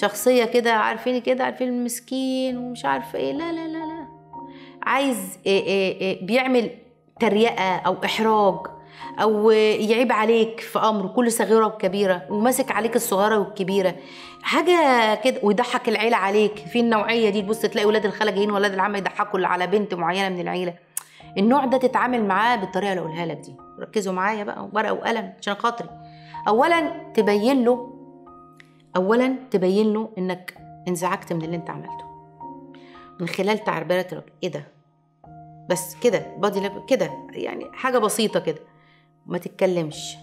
شخصيه كده عارفين كده عارفين المسكين ومش عارفه ايه لا لا لا لا عايز إيه إيه إيه بيعمل تريقه او احراج او يعيب عليك في امر كل صغيره وكبيره وماسك عليك الصغيره والكبيره حاجه كده ويضحك العيله عليك في النوعيه دي تبص تلاقي ولاد الخاله جايين ولاد العم يضحكوا على بنت معينه من العيله النوع ده تتعامل معاه بالطريقه اللي اقولها لك دي ركزوا معايا بقى ورقه وقلم عشان خاطري اولا تبين له اولا تبين له انك انزعجت من اللي انت عملته من خلال تعبيرات الراجل ايه ده بس كده بادي كده يعني حاجه بسيطه كده ما تتكلمش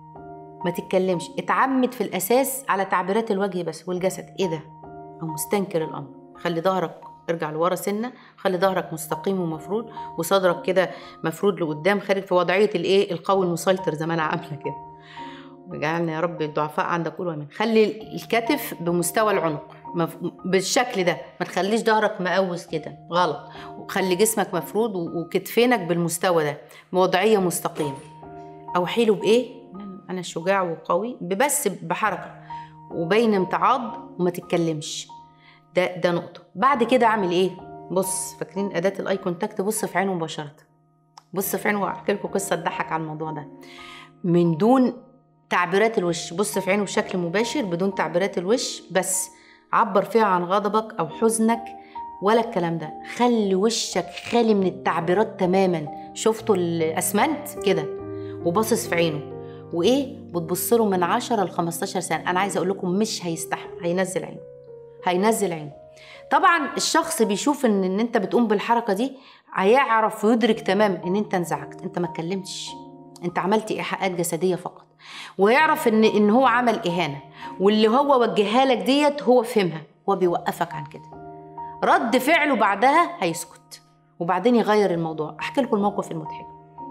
ما تتكلمش اتعمد في الاساس على تعبيرات الوجه بس والجسد ايه ده او مستنكر الامر خلي ظهرك ارجع لورا سنه خلي ظهرك مستقيم ومفرود وصدرك كده مفرود لقدام خارج في وضعيه الايه القوي المسيطر زي ما انا عامله كده وجعلنا يا رب الضعفاء عندك قول امين خلي الكتف بمستوى العنق مف... بالشكل ده ما تخليش ظهرك مقوس كده غلط وخلي جسمك مفرود وكتفينك بالمستوى ده بوضعيه مستقيمه اوحيله بايه انا شجاع وقوي بس بحركه وبين امتعاض وما تتكلمش ده ده نقطه بعد كده اعمل ايه بص فاكرين اداه الاي كونتاكت بص في عينه مباشره بص في عينه واحكي لكم قصه تضحك على الموضوع ده من دون تعبيرات الوش بص في عينه بشكل مباشر بدون تعبيرات الوش بس عبر فيها عن غضبك او حزنك ولا الكلام ده خلي وشك خالي من التعبيرات تماما شفتوا الاسمنت كده وباصص في عينه وايه بتبص له من 10 ل 15 سنه انا عايزه اقول لكم مش هيستحمل هينزل عينه هينزل عينه طبعا الشخص بيشوف ان ان انت بتقوم بالحركه دي هيعرف ويدرك تمام ان انت انزعجت انت ما اتكلمتش انت عملت ايحاءات جسديه فقط ويعرف ان ان هو عمل اهانه واللي هو وجهها لك ديت هو فهمها هو بيوقفك عن كده رد فعله بعدها هيسكت وبعدين يغير الموضوع احكي لكم الموقف المضحك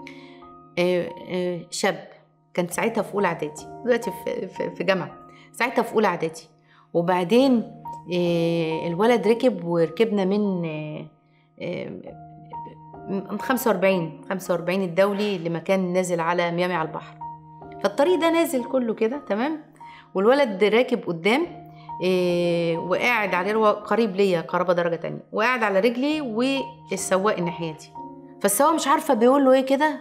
آه، آه، شاب كان ساعتها في اولى اعدادي دلوقتي في, في, في جامعه ساعتها في اولى اعدادي وبعدين آه، الولد ركب وركبنا من آه، آه، من 45 45 الدولي لمكان نازل على ميامي على البحر فالطريق ده نازل كله كده تمام والولد راكب قدام إيه وقاعد عليه هو قريب ليا قرابه درجه تانية وقاعد على رجلي والسواق الناحيه دي فالسواق مش عارفه بيقول له ايه كده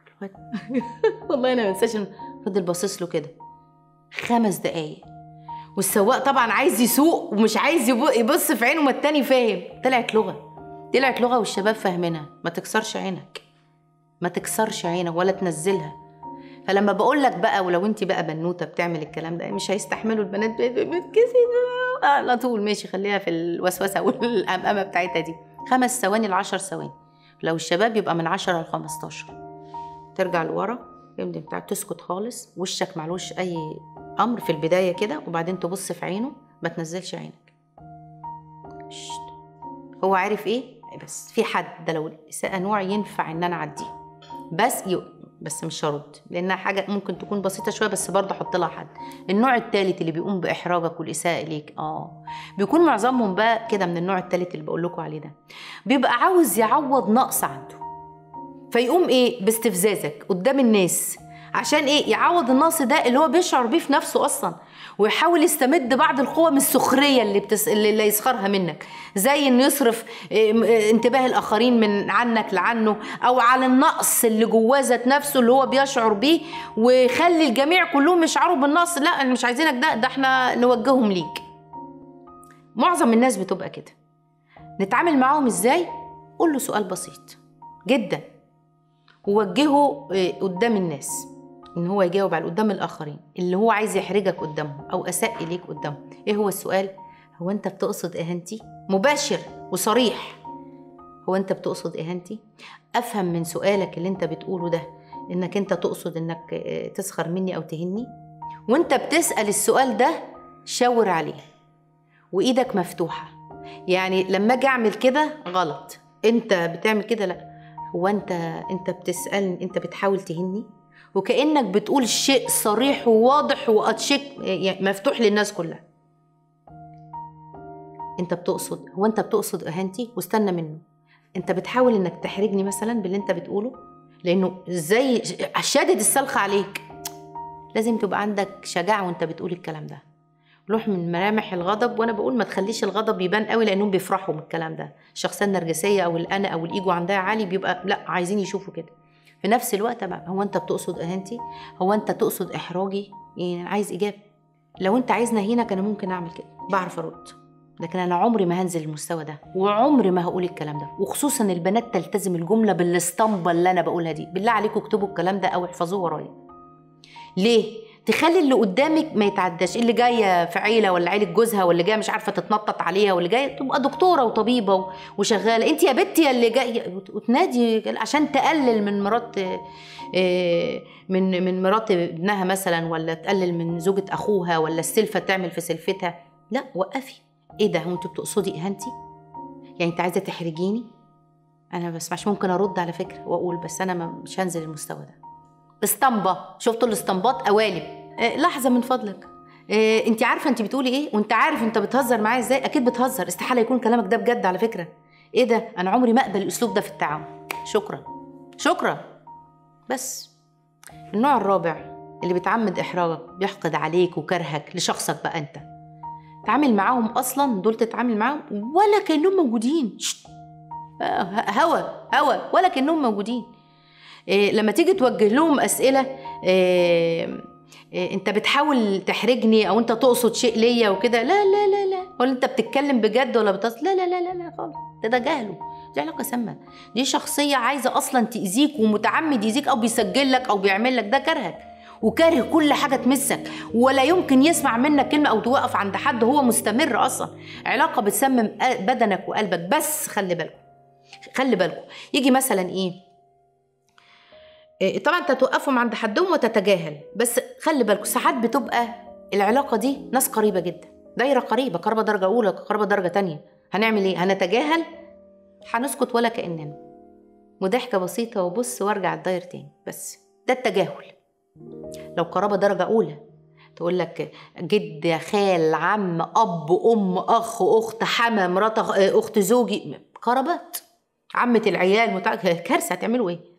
والله انا ما انساش إن- فضل باصص له كده خمس دقايق والسواق طبعا عايز يسوق ومش عايز يب- يبص في عينه ما التاني فاهم طلعت لغه طلعت لغه والشباب فاهمينها ما تكسرش عينك ما تكسرش عينك ولا تنزلها فلما بقول لك بقى ولو انت بقى بنوته بتعمل الكلام ده مش هيستحملوا البنات بتكسي آه، على طول ماشي خليها في الوسوسه والامامه بتاعتها دي خمس ثواني لعشر ثواني لو الشباب يبقى من 10 ل 15 ترجع لورا يمدي بتاع تسكت خالص وشك معلوش اي امر في البدايه كده وبعدين تبص في عينه ما تنزلش عينك شت. هو عارف ايه بس في حد ده لو الاساءه نوع ينفع ان انا اعديه بس يو بس مش هرد لانها حاجه ممكن تكون بسيطه شويه بس برضه احط لها حد النوع الثالث اللي بيقوم باحراجك والاساءه اليك اه بيكون معظمهم بقى كده من النوع الثالث اللي بقول لكم عليه ده بيبقى عاوز يعوض نقص عنده فيقوم ايه باستفزازك قدام الناس عشان ايه يعوض النقص ده اللي هو بيشعر بيه في نفسه اصلا ويحاول يستمد بعض القوة من السخرية اللي, بتس... اللي يسخرها منك زي انه يصرف إيه، إيه، انتباه الاخرين من عنك لعنه او على النقص اللي جواه ذات نفسه اللي هو بيشعر بيه ويخلي الجميع كلهم يشعروا بالنقص لا احنا مش عايزينك ده ده احنا نوجههم ليك معظم الناس بتبقى كده نتعامل معاهم ازاي قول له سؤال بسيط جدا ووجهه إيه، قدام الناس ان هو يجاوب على قدام الاخرين اللي هو عايز يحرجك قدامهم او اساء اليك قدامهم ايه هو السؤال هو انت بتقصد اهانتي مباشر وصريح هو انت بتقصد اهانتي افهم من سؤالك اللي انت بتقوله ده انك انت تقصد انك آه، تسخر مني او تهني وانت بتسال السؤال ده شاور عليه وايدك مفتوحه يعني لما اجي اعمل كده غلط انت بتعمل كده لا هو انت انت بتسالني انت بتحاول تهني وكانك بتقول شيء صريح وواضح واتشيك يعني مفتوح للناس كلها انت بتقصد هو انت بتقصد اهانتي واستنى منه انت بتحاول انك تحرجني مثلا باللي انت بتقوله لانه ازاي شادد السلخ عليك لازم تبقى عندك شجاعه وانت بتقول الكلام ده روح من ملامح الغضب وانا بقول ما تخليش الغضب يبان قوي لانهم بيفرحوا من الكلام ده الشخصيه النرجسيه او الانا او الايجو عندها عالي بيبقى لا عايزين يشوفوا كده في نفس الوقت بقى هو انت بتقصد اهانتي هو انت تقصد احراجي يعني عايز اجابه لو انت عايزني اهينك انا ممكن اعمل كده بعرف ارد لكن انا عمري ما هنزل المستوى ده وعمري ما هقول الكلام ده وخصوصا البنات تلتزم الجمله بالاسطمبه اللي انا بقولها دي بالله عليكم اكتبوا الكلام ده او احفظوه ورايا ليه تخلي اللي قدامك ما يتعداش اللي جايه في عيله ولا عيله جوزها واللي جايه مش عارفه تتنطط عليها واللي جايه تبقى دكتوره وطبيبه وشغاله انت يا بنتي يا اللي جايه وتنادي عشان تقلل من مرات آه، من من مرات ابنها مثلا ولا تقلل من زوجة اخوها ولا السلفه تعمل في سلفتها لا وقفي ايه ده هو انت بتقصدي اهانتي يعني انت عايزه تحرجيني انا ما بسمعش ممكن ارد على فكره واقول بس انا مش هنزل المستوى ده اسطمبه شفتوا الاسطمبات قوالب آه لحظه من فضلك آه انت عارفه انت بتقولي ايه وانت عارف انت بتهزر معايا ازاي اكيد بتهزر استحاله يكون كلامك ده بجد على فكره ايه ده انا عمري ما اقبل الاسلوب ده في التعامل شكرا شكرا بس النوع الرابع اللي بيتعمد احراجك بيحقد عليك وكرهك لشخصك بقى انت تعامل معاهم اصلا دول تتعامل معاهم ولا كانهم موجودين آه، هوا هوا ولا كانهم موجودين إيه لما تيجي توجه لهم اسئله إيه إيه انت بتحاول تحرجني او انت تقصد شيء ليا وكده لا لا لا لا ولا انت بتتكلم بجد ولا بتص لا لا لا لا لا خالص ده ده جهله دي علاقه سامه دي شخصيه عايزه اصلا تاذيك ومتعمد يأذيك او بيسجل لك او بيعمل لك ده كرهك وكاره كل حاجه تمسك ولا يمكن يسمع منك كلمه او توقف عند حد هو مستمر اصلا علاقه بتسمم بدنك وقلبك بس خلي بالكم خلي بالكم يجي مثلا ايه إيه، طبعا انت توقفهم عند حدهم وتتجاهل بس خلي بالكم ساعات بتبقى العلاقه دي ناس قريبه جدا دايره قريبه قرابه درجه اولى قرابه درجه تانية هنعمل ايه هنتجاهل هنسكت ولا كاننا وضحكه بسيطه وبص وارجع الداير تاني بس ده التجاهل لو قرابه درجه اولى تقول لك جد خال عم اب ام اخ اخت حما مرات اخت زوجي قرابات عمة العيال متع... كارثه هتعملوا ايه